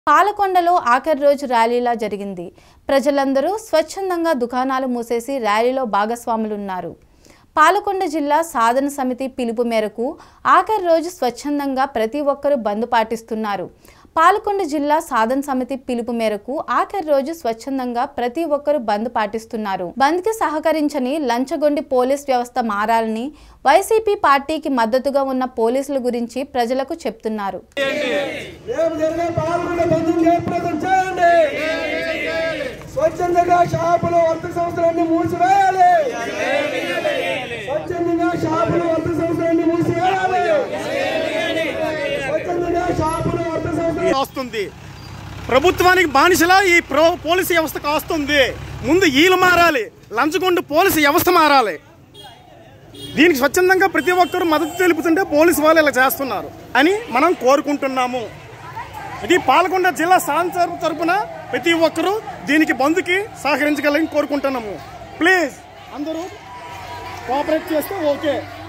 పాలకొండలో ఆఖరి రోజు ర్యాలీలా జరిగింది ప్రజలందరూ స్వచ్ఛందంగా దుకాణాలు మూసేసి ర్యాలీలో భాగస్వాములున్నారు పాలకొండ జిల్లా సాధన సమితి పిలుపు మేరకు ఆఖరి రోజు స్వచ్ఛందంగా ప్రతి ఒక్కరూ బంద్ పాటిస్తున్నారు పాలకొండ జిల్లా సాధన సమితి పిలుపు మేరకు ఆఖరి రోజు స్వచ్ఛందంగా ప్రతి ఒక్కరూ బంద్ పాటిస్తున్నారు బంద్ కి సహకరించని లంచగొండి పోలీస్ వ్యవస్థ మారాలని వైసీపీ పార్టీకి మద్దతుగా ఉన్న పోలీసుల గురించి ప్రజలకు చెప్తున్నారు రేపు జరిగే పాల్గొనే బంధువులు జయప్రదం చేయండి స్వచ్ఛందంగా షాపులు వర్త సంవత్సరాన్ని మూసివేయాలి స్వచ్ఛందంగా షాపులు వర్త సంవత్సరాన్ని మూసివేయాలి స్వచ్ఛందంగా షాపులు వర్త సంవత్సరం వస్తుంది ప్రభుత్వానికి బానిసలా ఈ ప్రో పోలీసు వ్యవస్థ కాస్తుంది ముందు ఈలు మారాలి లంచగొండు పోలీసు వ్యవస్థ మారాలి దీనికి స్వచ్ఛందంగా ప్రతి ఒక్కరు మద్దతు తెలుపుతుంటే పోలీసు వాళ్ళు ఇలా చేస్తున్నారు అని మనం కోరుకుంటున్నాము ఇది పాల్గొండ జిల్లా సాంసర్ తరపున ప్రతి ఒక్కరూ దీనికి బంధుకి సహకరించగలని కోరుకుంటున్నాము ప్లీజ్ అందరూ కోఆపరేట్ చేస్తే ఓకే